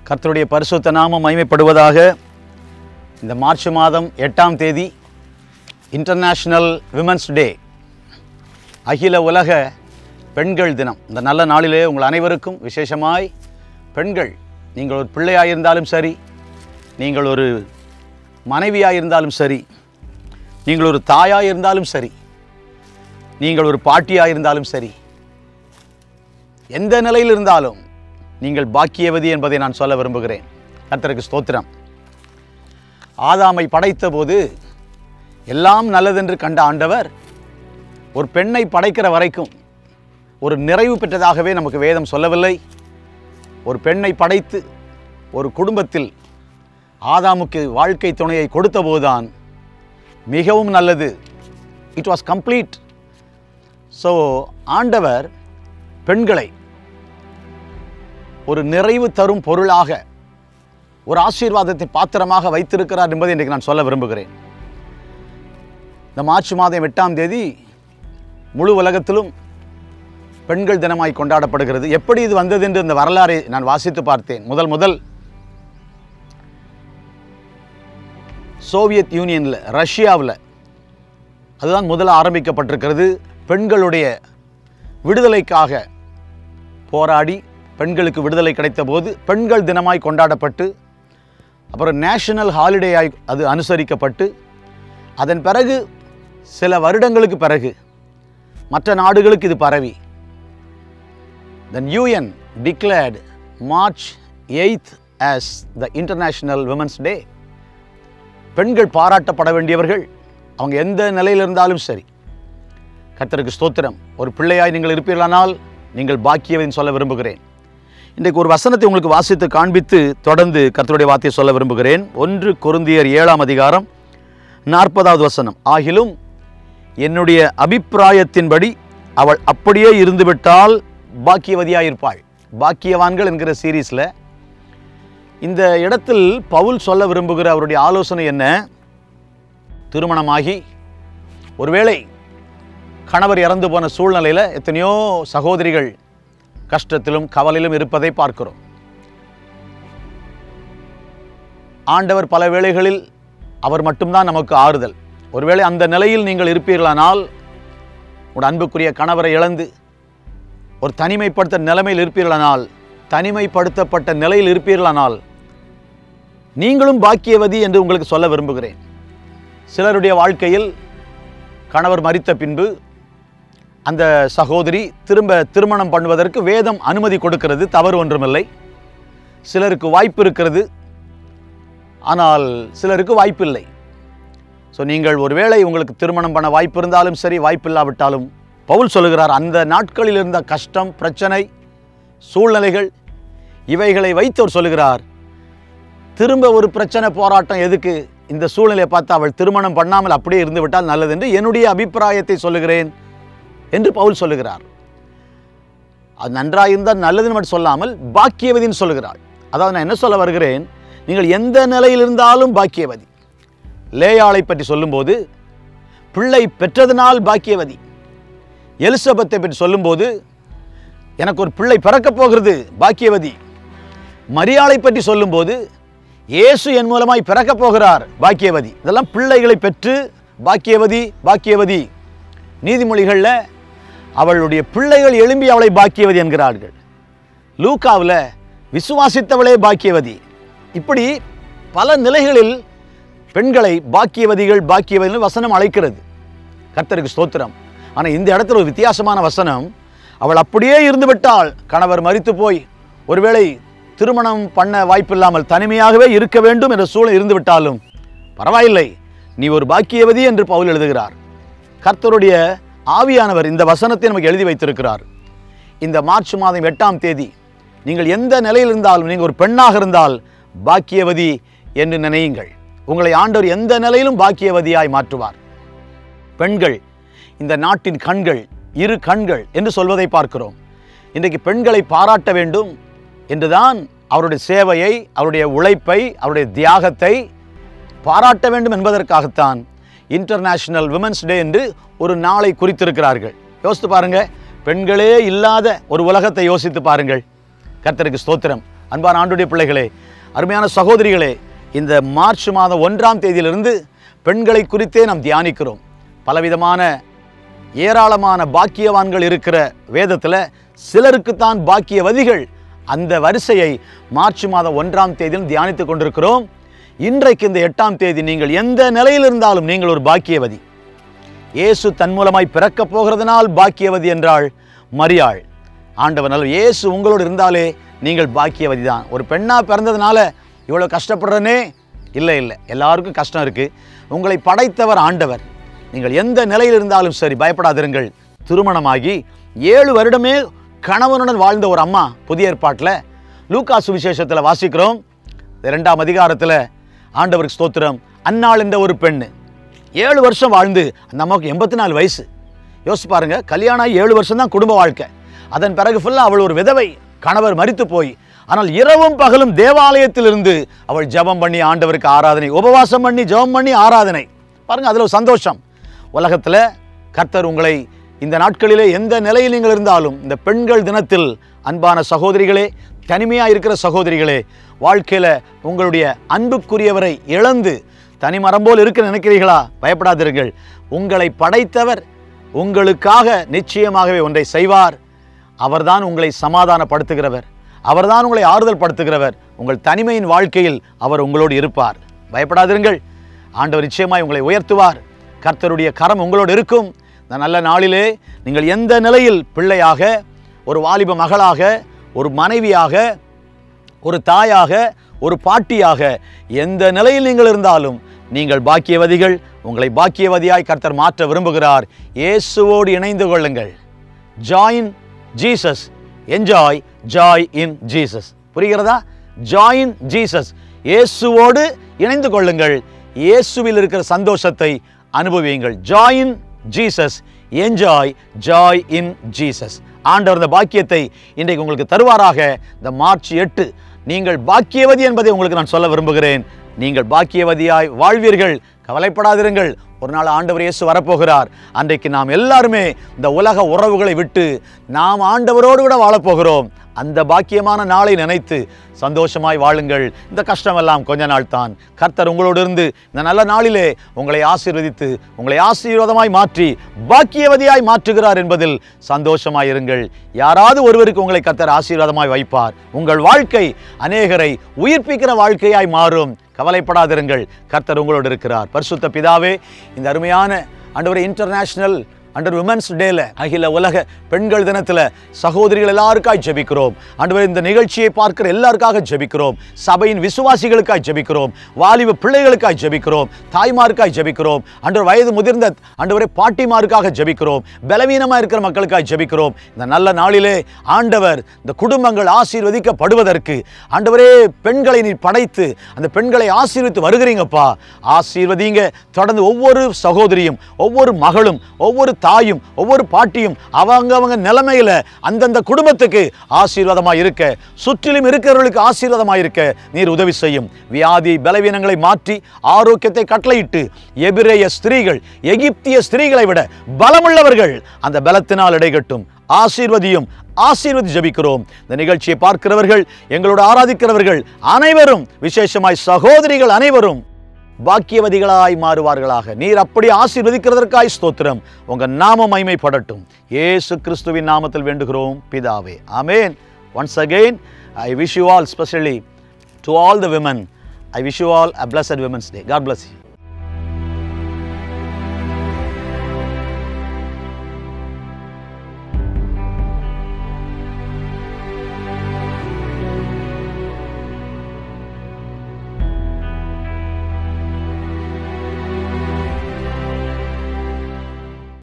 கர்த்தருடைய பரிசுத்த நாமம் மகிமைப்படுவதாக இந்த மார்ச் மாதம் எட்டாம் தேதி இன்டர்நேஷ்னல் விமன்ஸ் டே அகில உலக பெண்கள் தினம் இந்த நல்ல நாளிலே உங்கள் அனைவருக்கும் விசேஷமாய் பெண்கள் நீங்கள் ஒரு பிள்ளையாக இருந்தாலும் சரி நீங்கள் ஒரு மனைவியாக இருந்தாலும் சரி நீங்கள் ஒரு தாயாக இருந்தாலும் சரி நீங்கள் ஒரு பாட்டியாக இருந்தாலும் சரி எந்த நிலையில் இருந்தாலும் நீங்கள் பாக்கியவதி என்பதை நான் சொல்ல விரும்புகிறேன் கர்த்தருக்கு ஸ்தோத்திரம் ஆதாமை படைத்த போது எல்லாம் நல்லதென்று கண்ட ஆண்டவர் ஒரு பெண்ணை படைக்கிற வரைக்கும் ஒரு நிறைவு பெற்றதாகவே நமக்கு வேதம் சொல்லவில்லை ஒரு பெண்ணை படைத்து ஒரு குடும்பத்தில் ஆதாமுக்கு வாழ்க்கை துணையை கொடுத்தபோதுதான் மிகவும் நல்லது இட் வாஸ் கம்ப்ளீட் ஸோ ஆண்டவர் பெண்களை ஒரு நிறைவு தரும் பொருளாக ஒரு ஆசீர்வாதத்தை பாத்திரமாக வைத்திருக்கிறார் என்பதை இன்றைக்கு நான் சொல்ல விரும்புகிறேன் இந்த மார்ச் மாதம் எட்டாம் தேதி முழு உலகத்திலும் பெண்கள் தினமாய் கொண்டாடப்படுகிறது எப்படி இது வந்தது என்று இந்த வரலாறை நான் வாசித்து பார்த்தேன் முதல் முதல் சோவியத் யூனியனில் ரஷ்யாவில் அதுதான் முதல்ல ஆரம்பிக்கப்பட்டிருக்கிறது பெண்களுடைய விடுதலைக்காக போராடி பெண்களுக்கு விடுதலை கிடைத்த போது பெண்கள் தினமாய் கொண்டாடப்பட்டு அப்புறம் நேஷனல் ஹாலிடேயாய் அது அனுசரிக்கப்பட்டு அதன் பிறகு சில வருடங்களுக்கு பிறகு மற்ற நாடுகளுக்கு இது பரவி then UN declared March eight as the international women's day பெண்கள் பாராட்டப்பட வேண்டியவர்கள் அவங்க எந்த நிலையில் இருந்தாலும் சரி கர்த்தருக்கு ஸ்தோத்திரம் ஒரு பிள்ளையாய் நீங்கள் இருப்பீர்களானால் நீங்கள் பாக்கியவன் சொல்ல விரும்புகிறேன் இன்றைக்கு ஒரு வசனத்தை உங்களுக்கு வாசித்து காண்பித்து தொடர்ந்து கர்த்தருடைய வார்த்தையை சொல்ல விரும்புகிறேன் ஒன்று கொருந்தியர் ஏழாம் அதிகாரம் நாற்பதாவது வசனம் ஆகிலும் என்னுடைய அபிப்பிராயத்தின்படி அவள் அப்படியே இருந்துவிட்டால் பாக்கியவதியாக இருப்பாள் பாக்கியவான்கள் என்கிற சீரீஸில் இந்த இடத்தில் பவுல் சொல்ல விரும்புகிற அவருடைய ஆலோசனை என்ன திருமணமாகி ஒருவேளை கணவர் இறந்து போன சூழ்நிலையில் எத்தனையோ சகோதரிகள் கஷ்டத்திலும் கவலையிலும் இருப்பதை பார்க்கிறோம் ஆண்டவர் பல வேளைகளில் அவர் மட்டும்தான் நமக்கு ஆறுதல் ஒருவேளை அந்த நிலையில் நீங்கள் இருப்பீர்களானால் உங்கள் அன்புக்குரிய கணவரை இழந்து ஒரு தனிமைப்படுத்த நிலைமையில் இருப்பீர்களானால் தனிமைப்படுத்தப்பட்ட நிலையில் இருப்பீர்களானால் நீங்களும் பாக்கியவதி என்று உங்களுக்கு சொல்ல விரும்புகிறேன் சிலருடைய வாழ்க்கையில் கணவர் மரித்த பின்பு அந்த சகோதரி திரும்ப திருமணம் பண்ணுவதற்கு வேதம் அனுமதி கொடுக்கிறது தவறு ஒன்றுமில்லை சிலருக்கு வாய்ப்பு இருக்கிறது ஆனால் சிலருக்கு வாய்ப்பில்லை ஸோ நீங்கள் ஒருவேளை உங்களுக்கு திருமணம் பண்ண வாய்ப்பு இருந்தாலும் சரி வாய்ப்பு இல்லாவிட்டாலும் பவுல் சொல்லுகிறார் அந்த நாட்களில் இருந்த கஷ்டம் பிரச்சனை சூழ்நிலைகள் இவைகளை வைத்து அவர் சொல்லுகிறார் திரும்ப ஒரு பிரச்சனை போராட்டம் எதுக்கு இந்த சூழ்நிலையை பார்த்து அவள் திருமணம் பண்ணாமல் அப்படியே இருந்து விட்டால் நல்லது என்று என்னுடைய அபிப்பிராயத்தை சொல்லுகிறேன் என்று பவுல் சொல்லுகிறார் அது நன்றாக இருந்தால் நல்லதுன்னு மட்டும் சொல்லாமல் பாக்கியவதின்னு சொல்லுகிறாள் அதாவது நான் என்ன சொல்ல வருகிறேன் நீங்கள் எந்த நிலையில் இருந்தாலும் பாக்கியவதி லேயாளை பற்றி சொல்லும்போது பிள்ளை பெற்றதனால் பாக்கியவதி எலிசபெத்தை பற்றி சொல்லும்போது எனக்கு ஒரு பிள்ளை பிறக்கப் போகிறது பாக்கியவதி மரியாளை பற்றி சொல்லும்போது இயேசு என் மூலமாய் பிறக்கப் போகிறார் பாக்கியவதி இதெல்லாம் பிள்ளைகளை பெற்று பாக்கியவதி பாக்கியவதி நீதிமொழிகளில் அவளுடைய பிள்ளைகள் எழும்பி அவளை பாக்கியவதி என்கிறார்கள் லூக்காவில் விசுவாசித்தவளே பாக்கியவதி இப்படி பல நிலைகளில் பெண்களை பாக்கியவதிகள் பாக்கியவதிகள் வசனம் அழைக்கிறது கர்த்தருக்கு ஸ்தோத்திரம் ஆனால் இந்த இடத்துல ஒரு வித்தியாசமான வசனம் அவள் அப்படியே இருந்து விட்டால் கணவர் மரித்து போய் ஒருவேளை திருமணம் பண்ண வாய்ப்பில்லாமல் தனிமையாகவே இருக்க வேண்டும் என்ற சூழல் இருந்து விட்டாலும் பரவாயில்லை நீ ஒரு பாக்கியவதி என்று பவுல் எழுதுகிறார் கர்த்தருடைய ஆவியானவர் இந்த வசனத்தை நமக்கு எழுதி வைத்திருக்கிறார் இந்த மார்ச் மாதம் எட்டாம் தேதி நீங்கள் எந்த நிலையில் இருந்தாலும் நீங்கள் ஒரு பெண்ணாக இருந்தால் பாக்கியவதி என்று நினையுங்கள் உங்களை ஆண்டவர் எந்த நிலையிலும் பாக்கியவதியாய் மாற்றுவார் பெண்கள் இந்த நாட்டின் கண்கள் இரு கண்கள் என்று சொல்வதை பார்க்கிறோம் இன்றைக்கு பெண்களை பாராட்ட வேண்டும் என்றுதான் அவருடைய சேவையை அவருடைய உழைப்பை அவருடைய தியாகத்தை பாராட்ட வேண்டும் என்பதற்காகத்தான் இன்டர்நேஷனல் விமன்ஸ் டே என்று ஒரு நாளை குறித்திருக்கிறார்கள் யோசித்து பாருங்க பெண்களே இல்லாத ஒரு உலகத்தை யோசித்து பாருங்கள் கர்த்தருக்கு ஸ்தோத்திரம் அன்பான ஆண்டுடைய பிள்ளைகளே அருமையான சகோதரிகளே இந்த மார்ச் மாதம் ஒன்றாம் தேதியிலிருந்து பெண்களை குறித்தே நாம் தியானிக்கிறோம் பலவிதமான ஏராளமான பாக்கியவான்கள் இருக்கிற வேதத்தில் சிலருக்குத்தான் பாக்கியவதிகள் அந்த வரிசையை மார்ச் மாதம் ஒன்றாம் தேதியில் தியானித்துக் கொண்டிருக்கிறோம் இன்றைக்கு இந்த எட்டாம் தேதி நீங்கள் எந்த நிலையில் இருந்தாலும் நீங்கள் ஒரு பாக்கியவதி இயேசு தன் மூலமாய் பிறக்கப் போகிறதுனால் பாக்கியவதி என்றாள் மரியாள் ஆண்டவர் நல்ல இயேசு உங்களோடு இருந்தாலே நீங்கள் பாக்கியவதி தான் ஒரு பெண்ணா பிறந்ததுனால இவ்வளோ கஷ்டப்படுறனே இல்லை இல்லை எல்லாருக்கும் கஷ்டம் இருக்கு உங்களை படைத்தவர் ஆண்டவர் நீங்கள் எந்த நிலையில் இருந்தாலும் சரி பயப்படாதிருங்கள் திருமணமாகி ஏழு வருடமே கணவனுடன் வாழ்ந்த ஒரு அம்மா புதிய ஏற்பாட்டில் லூக்கா சுவிசேஷத்தில் வாசிக்கிறோம் இரண்டாம் அதிகாரத்தில் ஆண்டவருக்கு ஸ்தோத்திரம் அன்னாள் என்ற ஒரு பெண்ணு ஏழு வருஷம் வாழ்ந்து அந்த அம்மாவுக்கு எண்பத்தி நாலு வயசு யோசிச்சு பாருங்க கல்யாணம் ஆகி ஏழு வருஷம் தான் குடும்ப வாழ்க்கை அதன் பிறகு ஃபுல்லாக அவள் ஒரு விதவை கணவர் மரித்து போய் ஆனால் இரவும் பகலும் தேவாலயத்திலிருந்து அவள் ஜெபம் பண்ணி ஆண்டவருக்கு ஆராதனை உபவாசம் பண்ணி ஜெபம் பண்ணி ஆராதனை பாருங்க அதில் ஒரு சந்தோஷம் உலகத்தில் கர்த்தர் உங்களை இந்த நாட்களிலே எந்த நிலையில் நீங்கள் இருந்தாலும் இந்த பெண்கள் தினத்தில் அன்பான சகோதரிகளே தனிமையாக இருக்கிற சகோதரிகளே வாழ்க்கையில் உங்களுடைய அன்புக்குரியவரை இழந்து தனிமரம் போல் இருக்க நினைக்கிறீர்களா பயப்படாதிருங்கள் உங்களை படைத்தவர் உங்களுக்காக நிச்சயமாகவே ஒன்றை செய்வார் அவர்தான் உங்களை சமாதானப்படுத்துகிறவர் அவர்தான் உங்களை ஆறுதல் படுத்துகிறவர் உங்கள் தனிமையின் வாழ்க்கையில் அவர் உங்களோடு இருப்பார் பயப்படாதிருங்கள் ஆண்டவர் நிச்சயமாய் உங்களை உயர்த்துவார் கர்த்தருடைய கரம் உங்களோடு இருக்கும் இந்த நல்ல நாளிலே நீங்கள் எந்த நிலையில் பிள்ளையாக ஒரு வாலிப மகளாக ஒரு மனைவியாக ஒரு தாயாக ஒரு பாட்டியாக எந்த நிலையில் நீங்கள் இருந்தாலும் நீங்கள் பாக்கியவதிகள் உங்களை பாக்கியவதியாய் கர்த்தர் மாற்ற விரும்புகிறார் இயேசுவோடு இணைந்து கொள்ளுங்கள் join Jesus enjoy joy in Jesus புரிகிறதா ஜாயின் ஜீசஸ் இயேசுவோடு இணைந்து கொள்ளுங்கள் இயேசுவில் இருக்கிற சந்தோஷத்தை அனுபவியுங்கள் join Jesus enjoy joy in Jesus ஆண்டவர் இந்த பாக்கியத்தை இன்றைக்கு உங்களுக்கு தருவாராக இந்த மார்ச் எட்டு நீங்கள் பாக்கியவதி என்பதை உங்களுக்கு நான் சொல்ல விரும்புகிறேன் நீங்கள் பாக்கியவதியாய் வாழ்வீர்கள் கவலைப்படாதிருங்கள் ஒரு நாள் ஆண்டவர் இயேசு வரப்போகிறார் அன்றைக்கு நாம் எல்லாருமே இந்த உலக உறவுகளை விட்டு நாம் ஆண்டவரோடு கூட வாழப்போகிறோம் அந்த பாக்கியமான நாளை நினைத்து சந்தோஷமாய் வாழுங்கள் இந்த கஷ்டமெல்லாம் கொஞ்ச நாள் தான் கர்த்தர் உங்களோடு இருந்து இந்த நல்ல நாளிலே உங்களை ஆசீர்வதித்து உங்களை ஆசீர்வாதமாய் மாற்றி பாக்கியவதியாய் மாற்றுகிறார் என்பதில் சந்தோஷமாய் இருங்கள் யாராவது ஒருவருக்கு உங்களை கர்த்தர் ஆசீர்வாதமாய் வைப்பார் உங்கள் வாழ்க்கை அநேகரை உயிர்ப்பிக்கிற வாழ்க்கையாய் மாறும் கவலைப்படாதிருங்கள் கர்த்தர் உங்களோடு இருக்கிறார் பரிசுத்த பிதாவே இந்த அருமையான ஆண்டவரே இன்டர்நேஷனல் அண்டர் உமன்ஸ் டேல அகில உலக பெண்கள் தினத்தில் சகோதரிகள் எல்லாருக்காய் ஜெபிக்கிறோம் ஆண்டவரே இந்த நிகழ்ச்சியை பார்க்கிற எல்லாருக்காக ஜெபிக்கிறோம் சபையின் விசுவாசிகளுக்காய் ஜெபிக்கிறோம் வாலிப பிள்ளைகளுக்காய் ஜெபிக்கிறோம் தாய்மாருக்காய் ஜெபிக்கிறோம் அன்று வயது முதிர்ந்த ஆண்டவரே பாட்டிமாருக்காக ஜெபிக்கிறோம் பலவீனமாக இருக்கிற மக்களுக்காய் ஜெபிக்கிறோம் இந்த நல்ல நாளிலே ஆண்டவர் இந்த குடும்பங்கள் ஆசீர்வதிக்கப்படுவதற்கு ஆண்டவரே பெண்களை நீ படைத்து அந்த பெண்களை ஆசீர்வித்து வருகிறீங்கப்பா ஆசீர்வதிங்க தொடர்ந்து ஒவ்வொரு சகோதரியும் ஒவ்வொரு மகளும் ஒவ்வொரு தாயும் ஒவ்வொரு பாட்டியும் அவங்க அவங்க நிலைமையில அந்தந்த குடும்பத்துக்கு ஆசீர்வாதமாக இருக்க சுற்றிலும் இருக்கிறவர்களுக்கு ஆசீர்வாதமாக இருக்க நீர் உதவி செய்யும் வியாதி பலவீனங்களை மாற்றி ஆரோக்கியத்தை கட்டளையிட்டு எபிரேய ஸ்திரீகள் எகிப்திய ஸ்திரீகளை விட பலமுள்ளவர்கள் அந்த பலத்தினால் இடைகட்டும் ஆசீர்வதியும் ஆசீர்வதி ஜெபிக்கிறோம் இந்த நிகழ்ச்சியை பார்க்கிறவர்கள் எங்களோடு ஆராதிக்கிறவர்கள் அனைவரும் விசேஷமாய் சகோதரிகள் அனைவரும் பாக்கியவதிகளாய் மாறுவார்களாக நீர் அப்படி ஆசீர்வதிக்கிறதற்காய் ஸ்தோத்திரம் உங்க நாமம் மைமைப்படட்டும் இயேசு கிறிஸ்துவின் நாமத்தில் வேண்டுகிறோம் பிதாவே ஆமென் once again I wish you all specially to all the women I wish you all a blessed women's day God bless you